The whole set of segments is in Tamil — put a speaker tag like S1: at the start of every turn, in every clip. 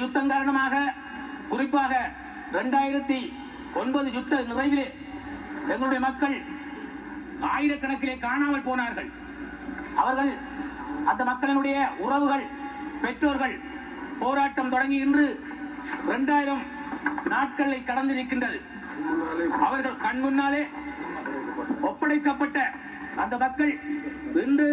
S1: யுத்தம் காரணமாக குறிப்பாக இரண்டாயிரத்தி ஒன்பது யுத்த நிறைவிலே எங்களுடைய மக்கள் ஆயிரக்கணக்கிலே காணாமல் போனார்கள் அவர்கள் அந்த மக்களினுடைய உறவுகள் பெற்றோர்கள் போராட்டம் தொடங்கி இன்று இரண்டாயிரம் நாட்களை கடந்து நிற்கின்றது அவர்கள் கண் முன்னாலே ஒப்படைக்கப்பட்ட அந்த மக்கள் இன்று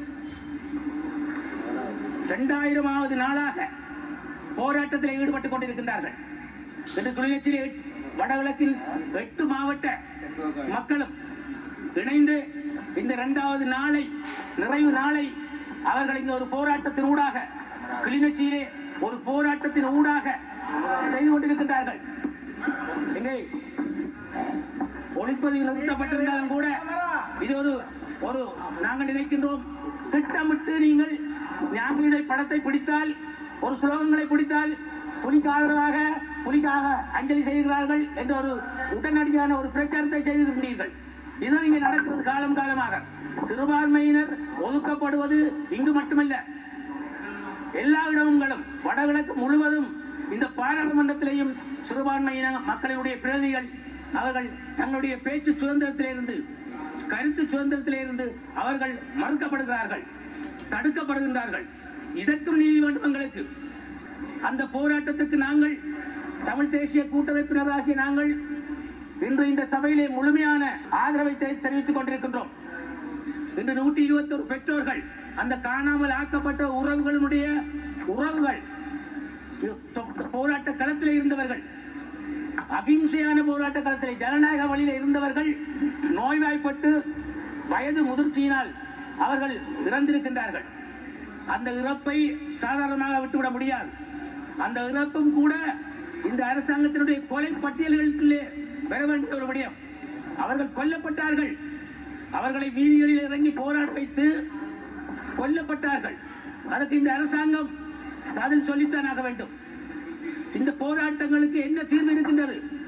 S1: இரண்டாயிரமாவது நாளாக போராட்டத்தில் ஈடுபட்டுக் கொண்டிருக்கின்றார்கள் இன்று கிளிநொச்சியிலே எட்டு- வடகிழக்கின் எட்டு மாவட்ட மக்களும் இணைந்து இந்த இரண்டாவது நாளை நிறைவு நாளை அவர்கள் இந்த ஒரு போராட்டத்தின் ஊடாக கிளிநொச்சியிலே ஒரு போராட்டத்தின் ஊடாக செய்து கொண்டிருக்கின்றார்கள் எங்கே ஒளிப்பதிவு நிறுத்தப்பட்டிருந்தாலும் கூட இது ஒரு ஒரு நாங்கள் நினைக்கின்றோம் திட்டமிட்டு நீங்கள் நாங்கள் இதை படத்தை பிடித்தால் ஒரு ஸ்லோகங்களை பிடித்தால் புலிக்கு ஆதரவாக புலிக்காக அஞ்சலி செய்கிறார்கள் என்ற ஒரு உடனடியான ஒரு பிரச்சாரத்தை செய்திருந்தீர்கள் இதுதான் இங்கே நடக்கிறது காலம் காலமாக சிறுபான்மையினர் ஒதுக்கப்படுவது இங்கு மட்டுமல்ல எல்லா இடங்களும் வடகிழக்கு முழுவதும் இந்த பாராளுமன்றத்திலேயும் சிறுபான்மையின மக்களினுடைய பிரதிகள் அவர்கள் தங்களுடைய பேச்சு சுதந்திரத்திலிருந்து கருத்து சுதந்திரத்திலிருந்து அவர்கள் மறுக்கப்படுகிறார்கள் தடுக்கப்படுகின்றார்கள் இதற்கும் நீதி வேண்டும் எங்களுக்கு அந்த போராட்டத்துக்கு நாங்கள் தமிழ் தேசிய கூட்டமைப்பினராகிய நாங்கள் இன்று இந்த சபையிலே முழுமையான ஆதரவை தெ- தெரிவித்துக் கொண்டிருக்கின்றோம் இன்று நூற்றி இருபத்தொரு பெற்றோர்கள் அந்த காணாமல் ஆக்கப்பட்ட உறவுகளுடைய உறவுகள் தொ- போராட்ட களத்தில் இருந்தவர்கள் அகிம்சையான போராட்ட களத்தில் ஜனநாயக வழியில் இருந்தவர்கள் நோய்வாய்ப்பட்டு வயது முதிர்ச்சியினால் அவர்கள் இறந்திருக்கின்றார்கள் அந்த இறப்பை சாதாரணமாக விட்டுவிட முடியாது அந்த இறப்பும் கூட இந்த அரசாங்கத்தினுடைய கொலை பட்டியல்களுக்குள்ளே வர வேண்டிய ஒரு விடயம் அவர்கள் கொல்லப்பட்டார்கள் அவர்களை வீதிகளில் இறங்கி போராட வைத்து கொல்லப்பட்டார்கள் அதற்கு இந்த அரசாங்கம் பதில் சொல்லித்தான் ஆக வேண்டும் இந்த போராட்டங்களுக்கு என்ன தீர்வு இருக்கின்றது